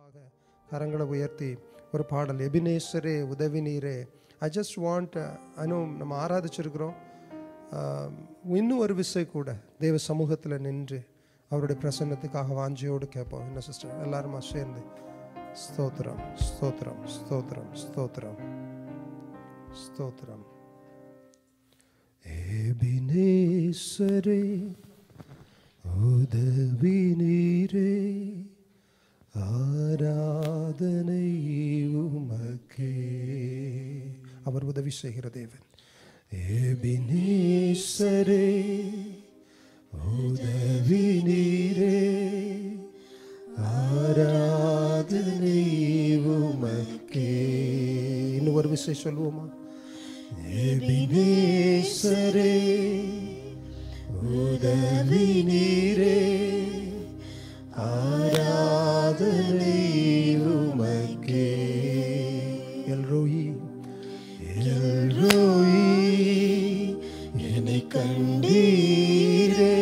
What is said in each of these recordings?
ஆக கரங்களை உயர்த்தி ஒரு பாடல் எபினேஸ்வரே உதவி நீரே ஐ ஜஸ்ட் வாண்ட் ஐநோ நம்ம ஆராதிச்சிருக்கிறோம் ஆஹ், இன்னும் ஒரு விசை கூட தேவ சமூகத்தில் நின்று அவருடைய பிரசன்னத்துக்காக வாஞ்சியோடு கேட்போம் என்ன சிஸ்டர் எல்லாருமா சேர்ந்து ஸ்தோத்திரம் ஸ்தோத்திரம் ஸ்தோத்திரம் ஸ்தோத்திரம் ஸ்தோத்திரம் எபினேஸ்வரே உதவி நீரே ஆராதனை உமக்கே அவர் உதவி செய்கிற தேவன் எபினேஸ்வரே உதவி நீரே ஆராதனை உமக்கே இன்னும் ஒரு விஷயம் சொல்லுவோமா எபினேஸ்வரே உதவி நீரே ஆராதனை உமக்கே எல்ரோயி எல்ரோயி என்னை கண்டீரே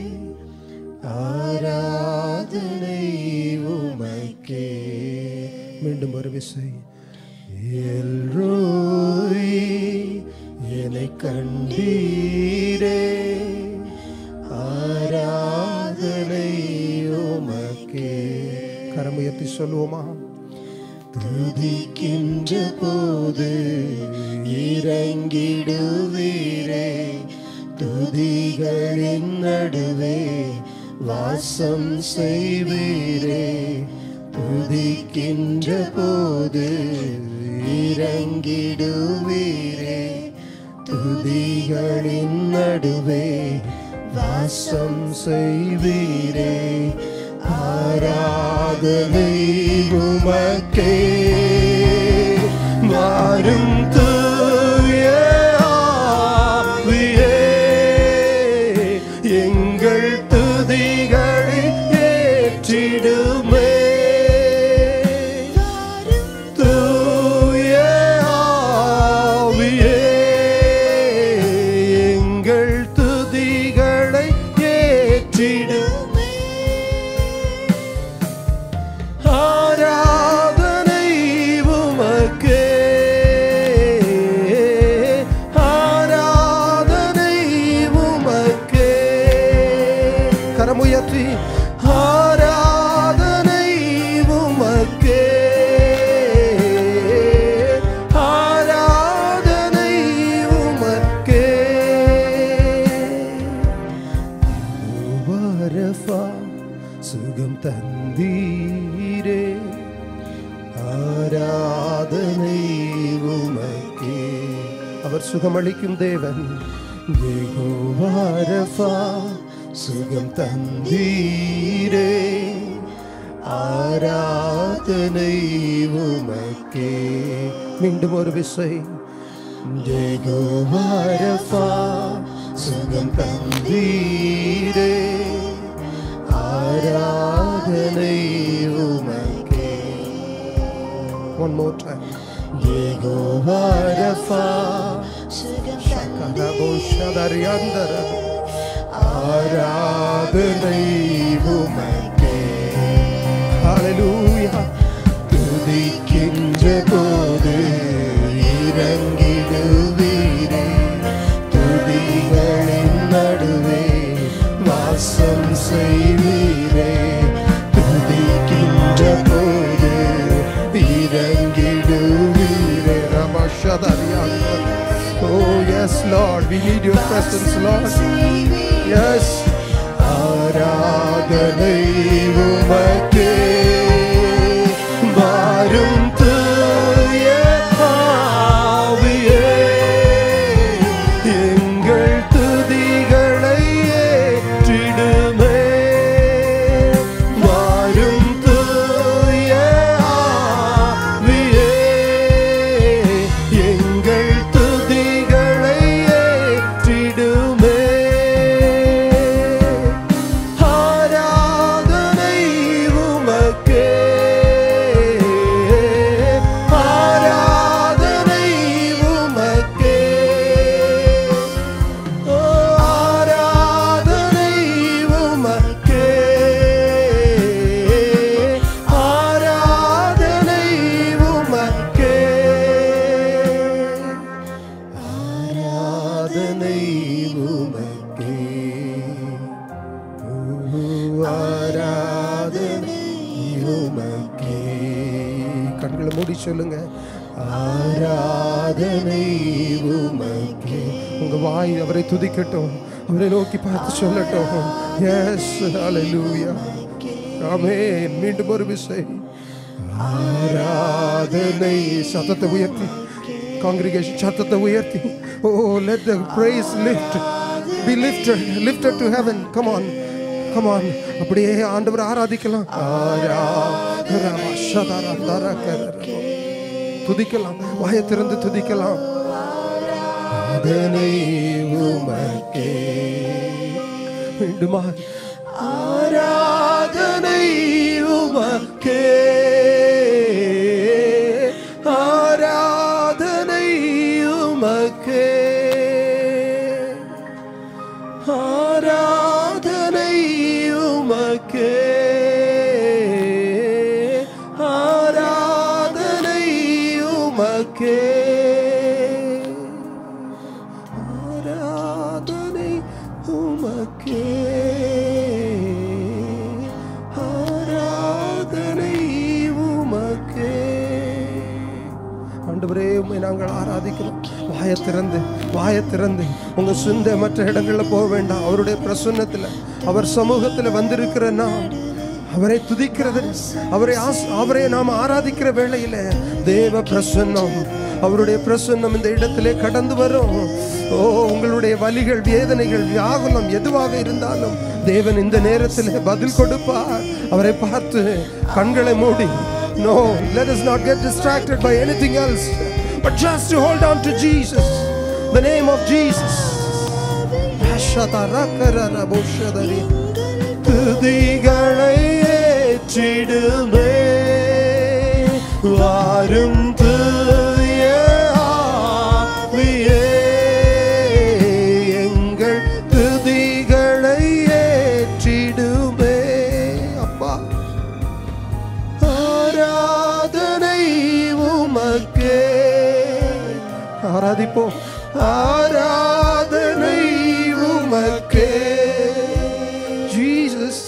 ஆராதனை உமக்கே மீண்டும் ஒரு விசை எல்ரோயி என்னை கண்டீரே ஆராதனை உமக்கே கரமுயர்த்தி சொல்லுவோமா துதிக்கின்ற போது இறங்கிடுவீரே துதிகளின் நடுவே வாசம் செய்வீரே துதிக்கின்ற போது இறங்கிடுவீரே துதிகளின் நடுவே வாசம் செய்வீரே ஆராதனை உமக்கே மாறும் தூய ஆவியே, எங்கள் துதிகளை ஏற்றிடுமே தூய ஆவியே, எங்கள் துதிகளை ஏற்றிடுமே ஆராதனை உமக்கே ஆராதனை உமக்கே கரமுயர்த்தி ஆராதனை உமக்கே ஆராதனை உமக்கே வரஃபா சுகம் தந்தீரே ஆராதனை உமக்கே அவர் சுகமளிக்கும் தேவன் தேகோவாரஃபா சுகம் தந்தீரே ஆராதனை உமக்கே மீண்டும் ஒரு விசை தேகோவாரஃபா சுகம் தந்தீரே ஆராதனை உமக்கே One more time. Yehova Rapha, Shakarabo Shadariandarabo, ஆராதனை உமக்கே Hallelujah. துதிக்கின்ற போது இறங்கிடுவீரே துதிகளின் நடுவே வாசம் செய்வீரே துதிக்கின்ற போது இறங்கிடுவீரே ரமஷதரியாக Oh yes Lord we need your presence Lord Yes ஆராதனை உமக்கே மாறும் தூய ஆவியே எங்கள் துதிகளை ஏற்றிடுமே வாரும் தூய ஆவியே எங்கள் துதிகளை ஏற்றிடுமே சொல்லுங்க ஆராதனை உமக்கே உங்க வாய் அவரை துதிக்கட்டும் அவரை நோக்கி பார்த்து சொல்லட்டும் எஸ் ஹalleluya ஆமென் மீண்டும் ஒரு விசை ஆராதனை சத்தத்தை உயர்த்தி காங்கிரிகேஷன் சத்தத்தை உயர்த்தி ஓ let the praise lift be lifted lifted to heaven come on come on அப்படியே ஆண்டவர் ஆராதிக்கலாம் ஆராதரம சதரதரகரரம. துதிக்கலாம் வாயை திறந்து துதிக்கலாம் ஆராதனை உமக்கே மீண்டுமா ஆராதனை உமக்கே ஆராதனை உமக்கே ஆராதனை உமக்கே ஆராதனை உமக்கே ஆராதனை உமக்கே ஆராதனை உமக்கே ஆண்டவரே உம்மை நாங்கள் ஆராதிக்கிறோம் வாயை திறந்து வாயை திறந்து உங்க சிந்தை மற்ற இடங்கள்ல போக வேண்டாம் அவருடைய பிரசன்னத்துல அவர் சமூகத்துல வந்திருக்கிற நாம் அவரை துதிக்கிறது அவரை ஆஸ்- அவரை நாம் ஆராதிக்கிற வேளையில தேவ பிரசன்னம் அவருடைய பிரசன்னம் இந்த இடத்திலே கடந்து வரும் ஓ உங்களுடைய வலிகள் வேதனைகள் வியாகுலம் எதுவாக இருந்தாலும் தேவன் இந்த நேரத்தில் பதில் கொடுப்பார் அவரை பார்த்து கண்களை மூடி No, let us not get distracted by anything else, but just to hold on to Jesus, the name of Jesus. Ashadarakararaboshadari. துதிகளை ஏற்றிடுமே வாரும் தூய ஆவியே, எங்கள் துதிகளை ஏற்றிடுமே அப்பா ஆராதனை உமக்கே ஆராதிப்போம் ஆராதனை உமக்கே ஜீசஸ்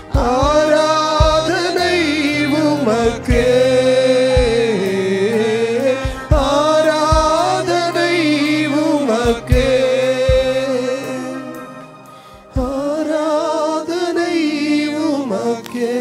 ஆராதனை உமக்கே ஆராதனை உமக்கே ஆராதனை உமக்கே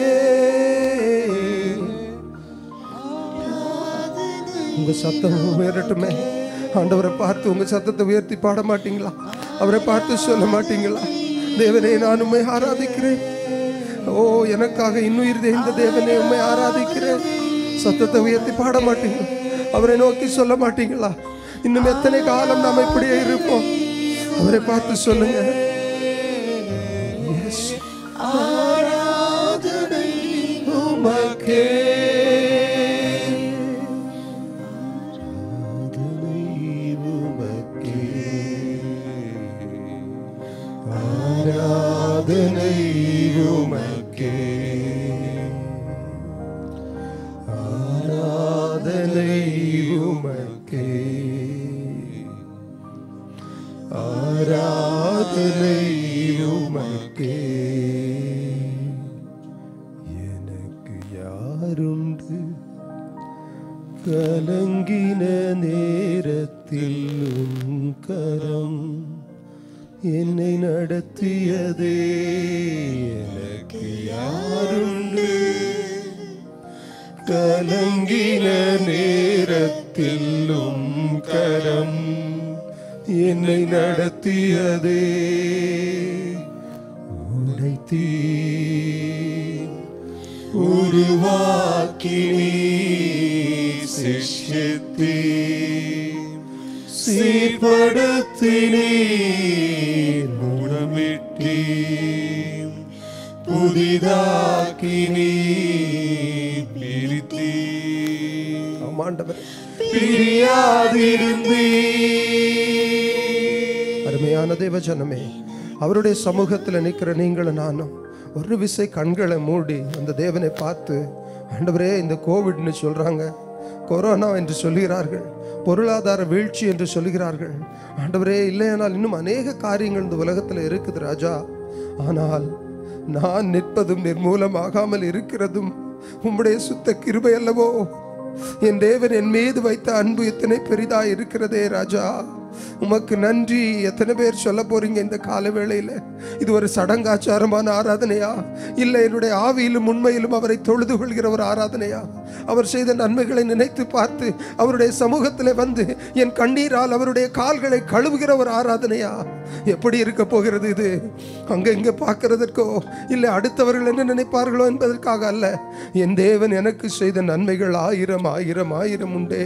உங்க சத்தம் உயரட்டுமே ஆண்டவரை பார்த்து உங்க சத்தத்தை உயர்த்தி பாட மாட்டீங்களா அவரை பார்த்து சொல்ல மாட்டீங்களா தேவனே நான் உண்மை ஆராதிக்கிறேன் ஓ எனக்காக இன்னுயிர் இந்த தேவனே உண்மை ஆராதிக்கிறேன் சத்தத்தை உயர்த்தி பாட மாட்டீங்களா அவரை நோக்கி சொல்ல மாட்டீங்களா இன்னும் எத்தனை காலம் நாம் இப்படியே இருப்போம் அவரை பார்த்து சொல்லுங்க Yes. ஆராதனை உமக்கே ஆராதனை உமக்கே ஆராதனை உமக்கே ஆராதனை உமக்கே எனக்கு யாருண்டு கலங்கின நேரத்தில் உன் கரம் என்னை நடத்தியதே எனக்கு யாருண்டு கலங்கின நேரத்தில் உம் கரம் என்னை நடத்தியதே உடைத்தீ உருவாக்கி நீ சிஷ்யத்தீ சீர்படுத்தினீர் முடமிட்டி புதிதாக்கி நீ பிரித்தி ஆமாண்டவர் பிரியாதிருந்தீ அருமையான தேவ ஜனமே அவருடைய சமூகத்தில் நிற்கிற நீங்களும் நானும் ஒரு விசை கண்களை மூடி அந்த தேவனை பார்த்து ஆண்டவரே இந்த கோவிட்னு சொல்றாங்க கொரோனா என்று சொல்கிறார்கள் பொருளாதார வீழ்ச்சி என்று சொல்கிறார்கள் ஆண்டவரே இல்லையானால் இன்னும் அநேக காரியங்கள் இந்த உலகத்தில் இருக்குது ராஜா ஆனால் நான் நிற்பதும் நிர்மூலமாகாமல் இருக்கிறதும் உம்முடைய சுத்த கிருபை அல்லவோ என் தேவன் என் மீது வைத்த அன்பு எத்தனை பெரிதா இருக்கிறதே ராஜா உமக்கு நன்றி எத்தனை பேர் சொல்ல போறீங்க இந்த கால வேளையில இது ஒரு சடங்காச்சாரமான ஆராதனையா இல்லை என்னுடைய ஆவியிலும் உண்மையிலும் அவரை தொழுது கொள்கிற ஒரு ஆராதனையா அவர் செய்த நன்மைகளை நினைத்து பார்த்து அவருடைய சமூகத்தில் வந்து என் கண்ணீரால் அவருடைய கால்களை கழுவுகிற ஒரு ஆராதனையா எப்படி இருக்க போகிறது இது அங்க இங்க பார்க்கிறதற்கோ இல்லை அடுத்தவர்கள் என்ன நினைப்பார்களோ என்பதற்காக அல்ல என் தேவன் எனக்கு செய்த நன்மைகள் ஆயிரம் ஆயிரம் ஆயிரம் உண்டே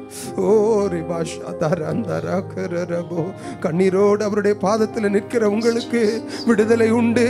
ஓ ரிபாஷா தரந்தரா கரரபோ கண்ணீரோடு அவருடைய பாதத்தில் நிற்கிற உங்களுக்கு விடுதலை உண்டு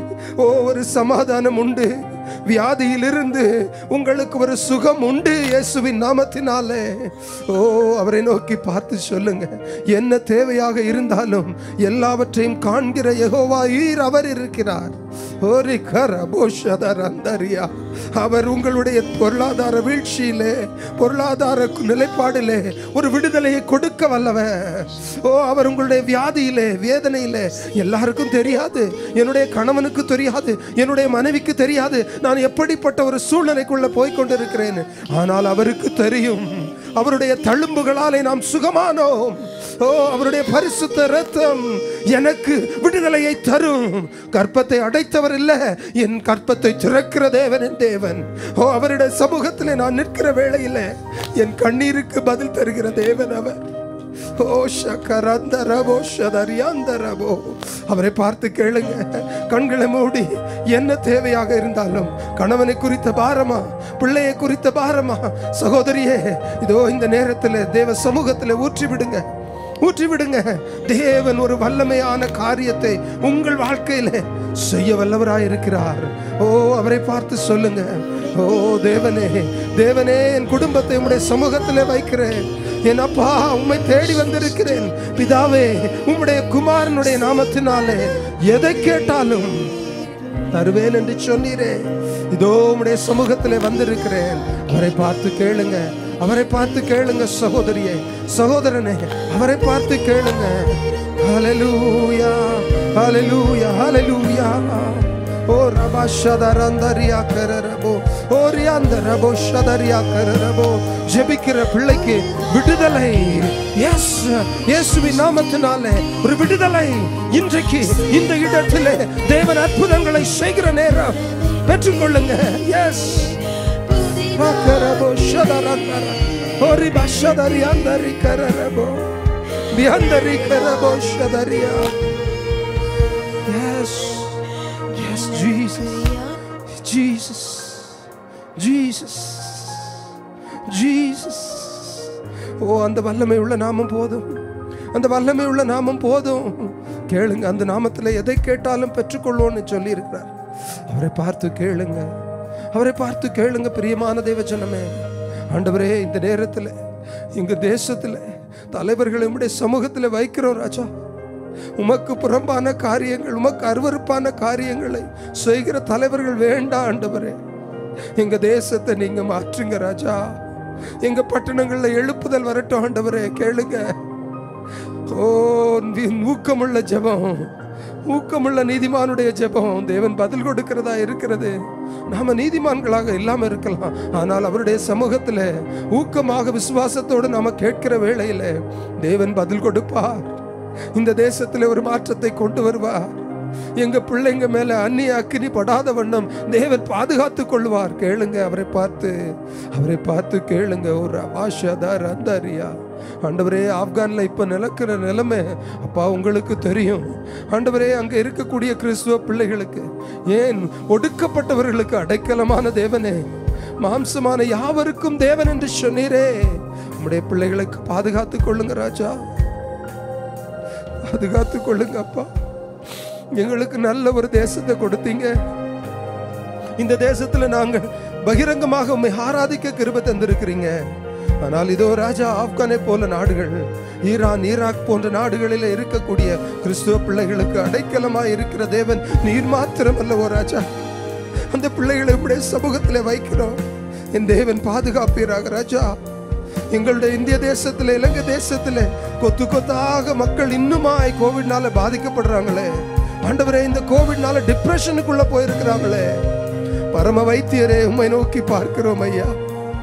ஓ ஒரு சமாதானம் உண்டு வியாதியிலிருந்து உங்களுக்கு ஒரு சுகம் உண்டு இயேசுவின் நாமத்தினாலே ஓ அவரை நோக்கி பார்த்து சொல்லுங்க என்ன தேவையாக இருந்தாலும் எல்லாவற்றையும் காண்கிற யெகோவா ஈர் அவர் இருக்கிறார் ஒரு கரபோஷதர் அந்தரியா அவர் உங்களுடைய பொருளாதார வீழ்ச்சியிலே பொருளாதார நிலைப்பாடிலே ஒரு விடுதலையை கொடுக்க வல்லவர் ஓ அவர் உங்களுடைய வியாதியிலே வேதனையிலே எல்லாருக்கும் தெரியாது என்னுடைய கணவனுக்கு தெரியாது என்னுடைய மனைவிக்கு தெரியாது நான் எப்படிப்பட்ட ஒரு சூழ்நிலைக்குள்ள போய் கொண்டிருக்கிறேன் ஆனால் அவருக்கு தெரியும் அவருடைய தழும்புகளாலே நாம் சுகமானோம் ஓ அவருடைய பரிசுத்த ரத்தம் எனக்கு விடுதலையை தரும் கற்பத்தை அடைத்தவர் இல்ல என் கற்பத்தை திறக்கிற தேவன் என் தேவன் ஓ அவருடைய சமூகத்திலே நான் நிற்கிற வேளையில என் கண்ணீருக்கு பதில் தருகிற தேவன் அவர் ஓ ஷகரந்தரபோ ஷதரியாந்தரபோ அவரை பார்த்து கேளுங்க கண்களை மூடி என்ன தேவையாக இருந்தாலும் கணவனை குறித்த பாரமா பிள்ளையை குறித்த பாரமா சகோதரியே இதோ இந்த நேரத்தில் தேவ சமூகத்தில் ஊற்றி விடுங்க ஊற்றி விடுங்க தேவன் ஒரு வல்லமையான காரியத்தை உங்கள் வாழ்க்கையில செய்ய வல்லவராயிருக்கிறார் ஓ அவரை பார்த்து சொல்லுங்க ஓ தேவனே தேவனே என் குடும்பத்தை உம்முடைய சமூகத்திலே வைக்கிறேன் என் அப்பா உம்மை தேடி வந்திருக்கிறேன் பிதாவே உம்முடைய குமாரனுடைய நாமத்தினாலே எதை கேட்டாலும் தருவேன் என்று சொன்னீரே இதோ உம்முடைய சமூகத்திலே வந்திருக்கிறேன் அவரை பார்த்து கேளுங்க அவரை பார்த்து கேளுங்க சகோதரியே சகோதரனே அவரை பார்த்து கேளுங்க ஹalleluya ஹalleluya ஹalleluya ஓ ரபா ஷதரந்தரியா கரரபோ ஓ ரியாந்தரபோ ஷதரியா கரரபோ ஜெபிக்கிற பிள்ளைக்கு விடுதலை எஸ் இயேசுவின் நாமத்தினாலே ஒரு விடுதலை இன்றைக்கு இந்த இடத்திலே தேவன் அற்புதங்களை செய்கிற நேரம் பெற்றுக்கொள்ளுங்க yes Makarabo shadarandara. Oriba shadari andari kararabo. Biandari karabo shadaria. Yes. Yes, Jesus. Jesus. Jesus. Jesus. ஓ அந்த வல்லமை உள்ள நாமம் போதும் அந்த வல்லமை உள்ள நாமம் போதும் கேளுங்க அந்த நாமத்தில் எதை கேட்டாலும் பெற்றுக்கொள்வோன்னு சொல்லி இருக்கிறார் அவரை பார்த்து கேளுங்க அவரை பார்த்து கேளுங்க பிரியமான தேவஜனமே ஆண்டவரே இந்த நேரத்தில் எங்க தேசத்தில் தலைவர்களை உம்முடைய சமூகத்தில் வைக்கிறோம் ராஜா உமக்கு புறம்பான காரியங்கள் உமக்கு அருவருப்பான காரியங்களை செய்கிற தலைவர்கள் வேண்டாம் ஆண்டவரே எங்க தேசத்தை நீங்க மாற்றுங்க ராஜா எங்க பட்டணங்கள்ல எழுப்புதல் வரட்டும் ஆண்டவரே கேளுங்க ஓ நீ- ஊக்கமுள்ள ஜெபம் ஊக்கமுள்ள நீதிமானுடைய ஜெபம் தேவன் பதில் கொடுக்கிறதா இருக்கிறது நாம நீதிமான்களாக இல்லாம இருக்கலாம் ஆனால் அவருடைய சமூகத்துல ஊக்கமாக விசுவாசத்தோடு நாம கேட்கிற வேளையில தேவன் பதில் கொடுப்பார் இந்த தேசத்துல ஒரு மாற்றத்தை கொண்டு வருவார் எங்க பிள்ளைங்க மேல அந்நிய அக்கினி படாத வண்ணம் தேவன் பாதுகாத்து கொள்வார் கேளுங்க அவரை பார்த்து அவரை பார்த்து கேளுங்க ஒரு அவாஷாதார் அந்தாரியா ஆண்டவரே ஆப்கான்ல இப்ப நிலக்கிற நிலைமை அப்பா உங்களுக்கு தெரியும் ஆண்டவரே அங்க இருக்கக்கூடிய கிறிஸ்துவ பிள்ளைகளுக்கு ஏன் ஒடுக்கப்பட்டவர்களுக்கு அடைக்கலமான தேவனே மாம்சமான யாவருக்கும் தேவன் என்று சொன்னீரே உம்முடைய பிள்ளைகளுக்கு பாதுகாத்து கொள்ளுங்க ராஜா பாதுகாத்து கொள்ளுங்க அப்பா எங்களுக்கு நல்ல ஒரு தேசத்தை கொடுத்தீங்க இந்த தேசத்துல நாங்கள் பகிரங்கமாக உம்மை ஆராதிக்க கிருபை தந்திருக்கிறீங்க ஆனால் இதோ ராஜா ஆப்கானை போல நாடுகள் ஈரான் ஈராக் போன்ற நாடுகளில் இருக்கக்கூடிய கிறிஸ்துவ பிள்ளைகளுக்கு அடைக்கலமாய் இருக்கிற தேவன் நீர் மாத்திரம் அல்லவோ ராஜா அந்த பிள்ளைகளை இப்படியே சமூகத்திலே வைக்கிறோம் என் தேவன் பாதுகாப்பீராக ராஜா எங்களுடைய இந்திய தேசத்துல இலங்கை தேசத்துல கொத்து கொத்தாக மக்கள் இன்னுமாய் கோவிட்னால பாதிக்கப்படுறாங்களே ஆண்டவரே இந்த கோவிட்னால டிப்ரெஷனுக்குள்ள போயிருக்கிறாங்களே பரம வைத்தியரே உம்மை நோக்கி பார்க்கிறோம் ஐயா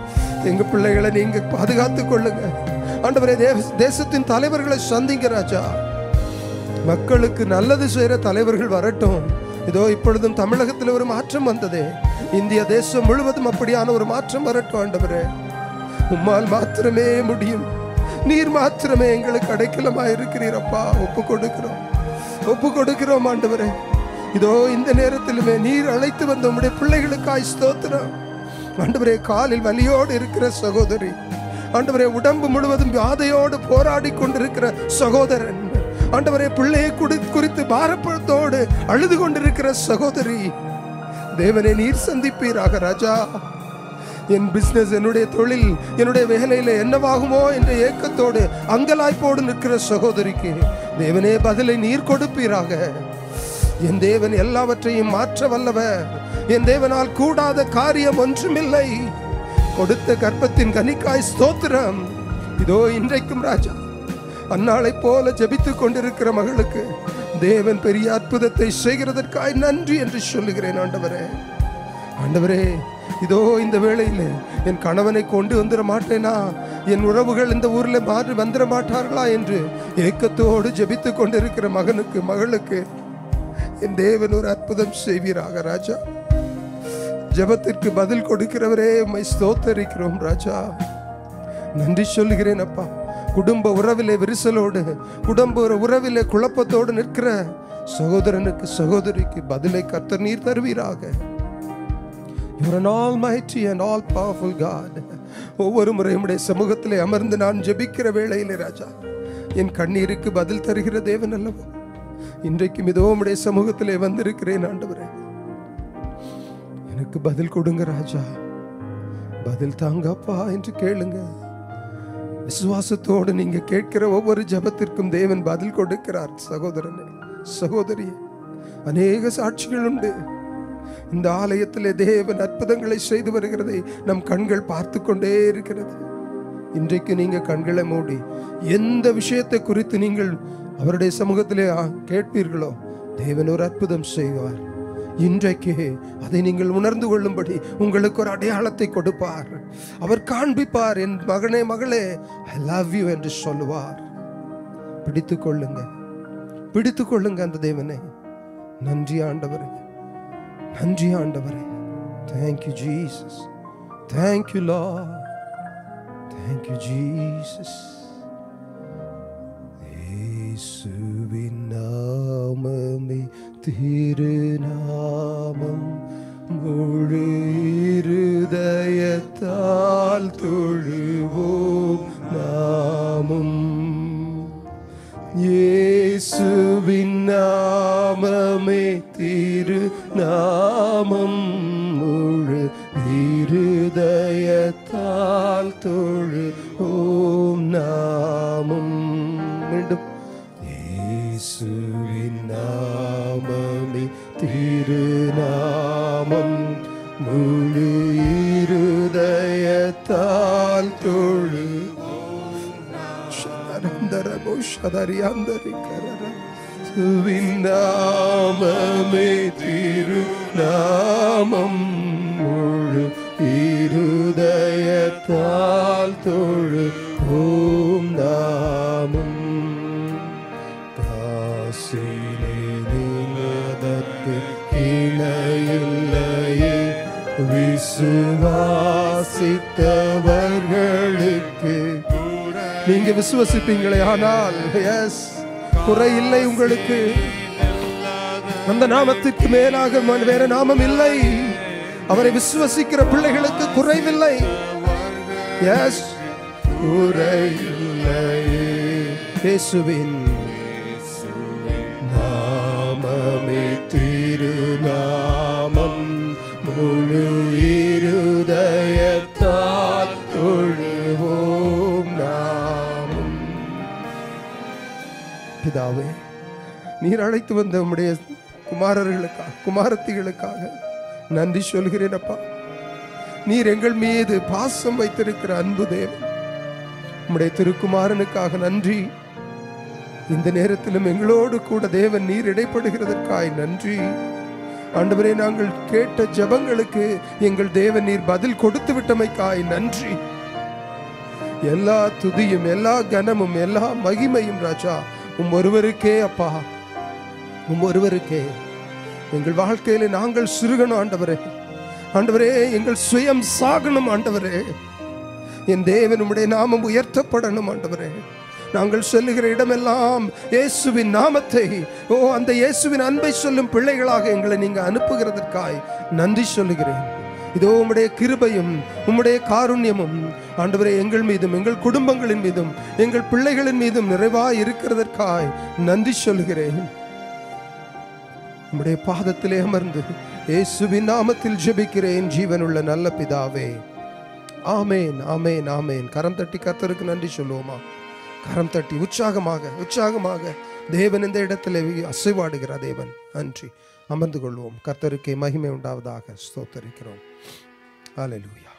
எங்க பிள்ளைகளை நீங்க பாதுகாத்துக் கொள்ளுங்க ஆண்டவரே தேவ- தேசத்தின் தலைவர்களை சந்திங்க ராஜா மக்களுக்கு நல்லது செய்யற தலைவர்கள் வரட்டும் இதோ இப்பொழுதும் தமிழகத்தில் ஒரு மாற்றம் வந்ததே இந்திய தேசம் முழுவதும் அப்படியான ஒரு மாற்றம் வரட்டும் ஆண்டவரே உம்மால் மாத்திரமே முடியும் நீர் மாத்திரமே எங்களுக்கு அடைக்கலமா இருக்கிறீரப்பா ஒப்பு கொடுக்கிறோம் ஒப்பு கொடுக்கிறோம் ஆண்டவரே இதோ இந்த நேரத்திலுமே நீர் அழைத்து வந்த உம்முடைய பிள்ளைகளுக்காய் ஸ்தோத்திரம் ஆண்டவரே காலில் வலியோடு இருக்கிற சகோதரி ஆண்டவரே உடம்பு முழுவதும் வியாதையோடு போராடி கொண்டிருக்கிற சகோதரன் ஆண்டவரே பிள்ளையை குடி குறித்து பாரப்பழத்தோடு அழுது கொண்டிருக்கிற சகோதரி தேவனை நீர் சந்திப்பீராக ராஜா என் பிசினஸ் என்னுடைய தொழில் என்னுடைய வேலையில என்னவாகுமோ என்ற ஏக்கத்தோடு அங்கலாய்ப்போடு நிற்கிற சகோதரிக்கு தேவனே பதிலை நீர் கொடுப்பீராக என் தேவன் எல்லாவற்றையும் மாற்ற வல்லவர் என் தேவனால் கூடாத காரியம் ஒன்றுமில்லை கொடுத்த கர்ப்பத்தின் கனிக்காய் ஸ்தோத்திரம் இதோ இன்றைக்கும் ராஜா அன்னாளைப் போல ஜெபித்துக் கொண்டிருக்கிற மகளுக்கு தேவன் பெரிய அற்புதத்தை செய்கிறதற்காய் நன்றி என்று சொல்லுகிறேன் ஆண்டவரே ஆண்டவரே இதோ இந்த வேளையில் என் கணவனை கொண்டு வந்துட மாட்டேனா என் உறவுகள் இந்த ஊர்ல மாறி வந்துட மாட்டார்களா என்று ஏக்கத்தோடு ஜெபித்துக் கொண்டிருக்கிற மகனுக்கு மகளுக்கு என் தேவன் ஒரு அற்புதம் செய்வீராக ராஜா ஜெபத்திற்கு பதில் கொடுக்கிறவரே உம்மை ஸ்தோத்தரிக்கிறோம் ராஜா நன்றி சொல்லுகிறேன் அப்பா குடும்ப உறவிலே விரிசலோடு குடும்ப உறவிலே குழப்பத்தோடு நிற்கிற சகோதரனுக்கு சகோதரிக்கு பதிலை கர்த்தர் நீர் தருவீராக You're an almighty and all powerful God. ஒவ்வொரு முறையும் உடைய சமூகத்திலே அமர்ந்து நான் ஜெபிக்கிற வேளையிலே ராஜா என் கண்ணீருக்கு பதில் தருகிற தேவன் அல்லவோ இன்றைக்கும் இதோ உடைய சமூகத்திலே வந்திருக்கிறேன் ஆண்டவரே எனக்கு பதில் கொடுங்க ராஜா பதில் தாங்கப்பா என்று கேளுங்க விசுவாசத்தோடு நீங்க கேட்கிற ஒவ்வொரு ஜெபத்திற்கும் தேவன் பதில் கொடுக்கிறார் சகோதரனே சகோதரி அநேக சாட்சிகள் உண்டு இந்த ஆலயத்திலே தேவன் அற்புதங்களை செய்து வருகிறதை நம் கண்கள் பார்த்து கொண்டே இருக்கிறது இன்றைக்கு நீங்க கண்களை மூடி எந்த விஷயத்தை குறித்து நீங்கள் அவருடைய சமூகத்திலே ஆ, கேட்பீர்களோ தேவன் ஒரு அற்புதம் செய்வார் இன்றைக்கு அதை நீங்கள் உணர்ந்து கொள்ளும்படி உங்களுக்கு ஒரு அடையாளத்தை கொடுப்பார் அவர் காண்பிப்பார் என் மகனே மகளே ஐ லவ் யூ என்று சொல்லுவார் பிடித்து கொள்ளுங்க பிடித்து கொள்ளுங்க அந்த தேவனை நன்றி ஆண்டவரே நன்றி ஆண்டவரே தேங்க்யூ ஜீசஸ் தேங்க்யூ லா தேங்க்யூ ஜீசஸ் இயேசுவின் நாமமே திருநாமம் முழு இருதயத்தால் தொழுவோம் நாமம் இயேசுவின் நாமமே திரு நாமம் முழு இருதயத்தால் தொழு ஓம் நாமம் மீண்டும் இயேசுவின் நாமமே திருநாமம் முழு இருதயத்தால் தொழு ஷதரந்தரமோ ஷதரியாந்தரிகரர. சுவிநாமமே திருநாமம் முழு இருதயத்தால் தொழு ஓம் நாமம் காசிலே நீங்கதற்கு இணையில்லையே விசுவாசித்தவர்களுக்கு நீங்க விசுவசிப்பீங்களே ஆனால் எஸ் குறை இல்லை உங்களுக்கு அந்த நாமத்திற்கு மேலாக ம- வேற நாமம் இல்லை அவரை விசுவசிக்கிற பிள்ளைகளுக்கு குறைவில்லை எஸ் குறையில்லை இயேசுவின் நாமமே திருநாமம் முழு இருதயத்தால் தொழுவோம் நாமம் பிதாவே நீர் அழைத்து வந்த உம்முடைய குமாரர்களுக்காக குமாரத்திகளுக்காக நன்றி சொல்கிறேன் அப்பா நீர் எங்கள் மீது பாசம் வைத்திருக்கிற அன்பு தேவன் உம்முடைய திருக்குமாரனுக்காக நன்றி இந்த நேரத்திலும் எங்களோடு கூட தேவன் நீர் இடைப்படுகிறதற்காய் நன்றி ஆண்டவரே நாங்கள் கேட்ட ஜெபங்களுக்கு எங்கள் தேவன் நீர் பதில் கொடுத்து விட்டமைக்காய் நன்றி எல்லா துதியும் எல்லா கனமும் எல்லா மகிமையும் ராஜா உம் ஒருவருக்கே அப்பா உம் ஒருவருக்கே எங்கள் வாழ்க்கையில நாங்கள் சிறுகணும் ஆண்டவரே ஆண்டவரே எங்கள் சுயம் சாகணும் ஆண்டவரே என் தேவன் உம்முடைய நாமம் உயர்த்தப்படணும் ஆண்டவரே நாங்கள் செல்லுகிற இடமெல்லாம் இயேசுவின் நாமத்தை ஓ அந்த இயேசுவின் அன்பை சொல்லும் பிள்ளைகளாக எங்களை நீங்க அனுப்புகிறதற்காய் நன்றி சொல்லுகிறேன் இதோ உம்முடைய கிருபையும் உம்முடைய காருண்யமும் ஆண்டவரே எங்கள் மீதும் எங்கள் குடும்பங்களின் மீதும் எங்கள் பிள்ளைகளின் மீதும் நிறைவாய் இருக்கிறதற்காய் நன்றி சொல்லுகிறேன் உம்முடைய பாதத்திலே அமர்ந்து இயேசுவின் நாமத்தில் ஜெபிக்கிறேன் ஜீவனுள்ள நல்ல பிதாவே ஆமேன் ஆமேன் ஆமேன் கரம் தட்டி கர்த்தருக்கு நன்றி சொல்லுவோமா கரம் தட்டி உற்சாகமாக உற்சாகமாக தேவன் இந்த இடத்துல அசைவாடுகிற தேவன் நன்றி அமர்ந்து கொள்வோம் கர்த்தருக்கே மகிமை உண்டாவதாக ஸ்தோத்தரிக்கிறோம் ஹalleluya